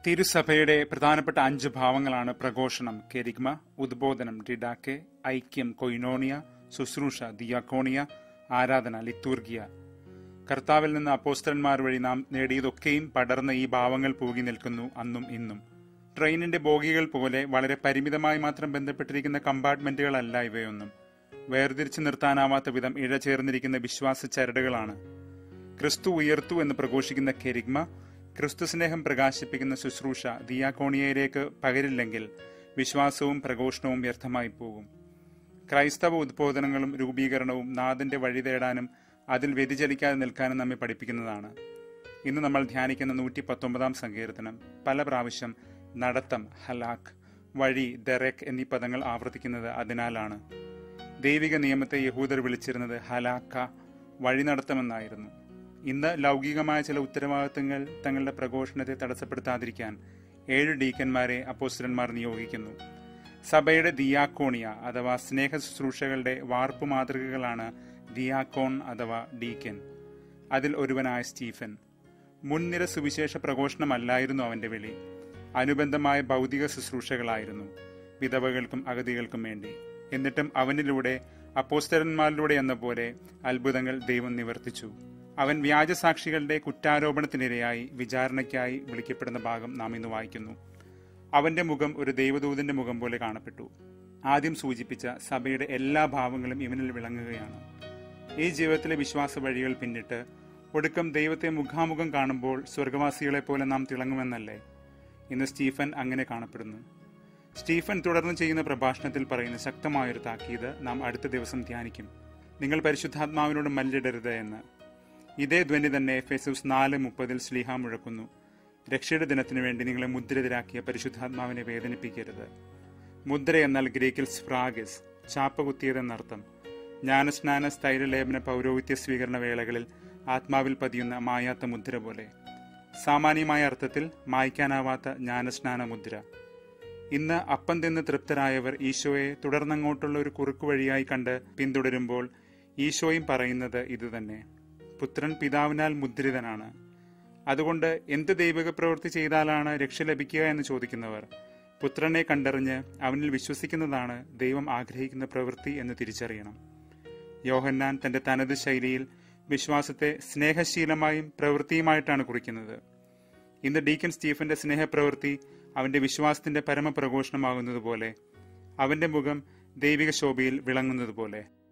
തിരുസഭയുടെ പ്രധാനപ്പെട്ട അഞ്ച് ഭാവങ്ങളാണ് പ്രഘോഷണം കെരിഗ്മ ഉദ്ബോധനം ഡിഡാക്കെ ഐക്യം കൊയിനോണിയ ശുശ്രൂഷ ദിയാക്കോണിയ ആരാധന ലിത്തൂർഗിയ കർത്താവിൽ നിന്ന് അപ്പോസ്റ്റലന്മാർ വഴി നാം നേടിയതൊക്കെയും പടർന്ന ഈ ഭാവങ്ങൾ പൂകി നിൽക്കുന്നു അന്നും ഇന്നും ട്രെയിനിന്റെ ബോഗികൾ പോലെ വളരെ പരിമിതമായി മാത്രം ബന്ധപ്പെട്ടിരിക്കുന്ന കമ്പാർട്ട്മെന്റുകളല്ല ഇവയൊന്നും വേർതിരിച്ചു നിർത്താനാവാത്ത വിധം ഇഴചേർന്നിരിക്കുന്ന വിശ്വാസ ചരടുകളാണ് ക്രിസ്തു ഉയർത്തു എന്ന് പ്രഘോഷിക്കുന്ന കെരിഗ്മ ക്രിസ്തു സ്നേഹം പ്രകാശിപ്പിക്കുന്ന ശുശ്രൂഷ ദിയാക്കോണിയയിലേക്ക് പകരില്ലെങ്കിൽ വിശ്വാസവും പ്രഘോഷണവും വ്യർത്ഥമായി പോകും ക്രൈസ്തവ ഉദ്ബോധനങ്ങളും രൂപീകരണവും നാഥന്റെ വഴി തേടാനും അതിൽ വ്യതിചലിക്കാതെ നിൽക്കാനും നമ്മെ പഠിപ്പിക്കുന്നതാണ് ഇന്ന് നമ്മൾ ധ്യാനിക്കുന്ന നൂറ്റി പത്തൊമ്പതാം സങ്കീർത്തനം പല പ്രാവശ്യം നടത്തം ഹലാഖ് വഴി ദറേക്ക് എന്നീ പദങ്ങൾ ആവർത്തിക്കുന്നത് അതിനാലാണ് ദൈവിക നിയമത്തെ യഹൂദർ വിളിച്ചിരുന്നത് ഹലാക്ക വഴി നടത്തമെന്നായിരുന്നു ഇന്ന് ലൗകികമായ ചില ഉത്തരവാദിത്തങ്ങൾ തങ്ങളുടെ പ്രഘോഷണത്തെ തടസ്സപ്പെടുത്താതിരിക്കാൻ ഏഴ് ഡീക്കന്മാരെ അപ്പോസ്റ്റലന്മാർ നിയോഗിക്കുന്നു സഭയുടെ ദിയാക്കോണിയ അഥവാ സ്നേഹ ശുശ്രൂഷകളുടെ വാർപ്പു മാതൃകകളാണ് ദിയാക്കോൺ അഥവാ ഡീക്കൻ അതിൽ ഒരുവനായ സ്റ്റീഫൻ മുൻനിര സുവിശേഷ പ്രഘോഷണമല്ലായിരുന്നു അവന്റെ വിളി അനുബന്ധമായ ഭൗതിക ശുശ്രൂഷകളായിരുന്നു വിധവകൾക്കും അഗതികൾക്കും വേണ്ടി എന്നിട്ടും അവനിലൂടെ അപ്പോസ്തരന്മാരിലൂടെ എന്ന പോലെ അത്ഭുതങ്ങൾ ദൈവം നിവർത്തിച്ചു അവൻ വ്യാജസാക്ഷികളുടെ കുറ്റാരോപണത്തിനിരയായി വിചാരണയ്ക്കായി വിളിക്കപ്പെടുന്ന ഭാഗം നാം ഇന്ന് വായിക്കുന്നു അവന്റെ മുഖം ഒരു ദൈവദൂതന്റെ മുഖം പോലെ കാണപ്പെട്ടു ആദ്യം സൂചിപ്പിച്ച സഭയുടെ എല്ലാ ഭാവങ്ങളും ഇവനിൽ വിളങ്ങുകയാണ് ഈ ജീവിതത്തിലെ വിശ്വാസ വഴികൾ പിന്നിട്ട് ഒടുക്കം ദൈവത്തെ മുഖാമുഖം കാണുമ്പോൾ സ്വർഗവാസികളെ പോലെ നാം തിളങ്ങുമെന്നല്ലേ ഇന്ന് സ്റ്റീഫൻ അങ്ങനെ കാണപ്പെടുന്നു സ്റ്റീഫൻ തുടർന്ന് ചെയ്യുന്ന പ്രഭാഷണത്തിൽ പറയുന്ന ശക്തമായൊരു താക്കീത് നാം അടുത്ത ദിവസം ധ്യാനിക്കും നിങ്ങൾ പരിശുദ്ധാത്മാവിനോട് മല്ലിടരുത് എന്ന് ഇതേ ധ്വനി തന്നെ ഫെസൂസ് നാല് മുപ്പതിൽ ശ്ലീഹ മുഴക്കുന്നു രക്ഷയുടെ ദിനത്തിനു വേണ്ടി നിങ്ങളെ മുദ്രിതരാക്കിയ പരിശുദ്ധാത്മാവിനെ വേദനിപ്പിക്കരുത് മുദ്ര എന്നാൽ ഗ്രീക്കിൽ സ്ഫ്രാഗസ് ചാപ്പ കുത്തിയതെന്നർത്ഥം ജ്ഞാനസ്നാന സ്ഥൈര്യലേപന പൗരോഹിത്യ സ്വീകരണ വേളകളിൽ ആത്മാവിൽ പതിയുന്ന മായാത്ത മുദ്ര പോലെ സാമാന്യമായ അർത്ഥത്തിൽ മായ്ക്കാനാവാത്ത ജ്ഞാനസ്നാന മുദ്ര ഇന്ന് അപ്പം തിന്ന് തൃപ്തരായവർ ഈശോയെ തുടർന്നങ്ങോട്ടുള്ള ഒരു കുറുക്കു വഴിയായി കണ്ട് പിന്തുടരുമ്പോൾ ഈശോയും പറയുന്നത് ഇതുതന്നെ പുത്രൻ പിതാവിനാൽ മുദ്രിതനാണ് അതുകൊണ്ട് എന്ത് ദൈവിക പ്രവൃത്തി ചെയ്താലാണ് രക്ഷ ലഭിക്കുക എന്ന് ചോദിക്കുന്നവർ പുത്രനെ കണ്ടറിഞ്ഞ് അവനിൽ വിശ്വസിക്കുന്നതാണ് ദൈവം ആഗ്രഹിക്കുന്ന പ്രവൃത്തി എന്ന് തിരിച്ചറിയണം യോഹന്നാൻ തന്റെ തനത് ശൈലിയിൽ വിശ്വാസത്തെ സ്നേഹശീലമായും പ്രവൃത്തിയുമായിട്ടാണ് കുറിക്കുന്നത് ഇന്ന് ഡീക്കൻ സ്റ്റീഫന്റെ സ്നേഹപ്രവൃത്തി അവന്റെ വിശ്വാസത്തിന്റെ പരമപ്രഘോഷണമാകുന്നതുപോലെ അവന്റെ മുഖം ദൈവിക ശോഭയിൽ വിളങ്ങുന്നതുപോലെ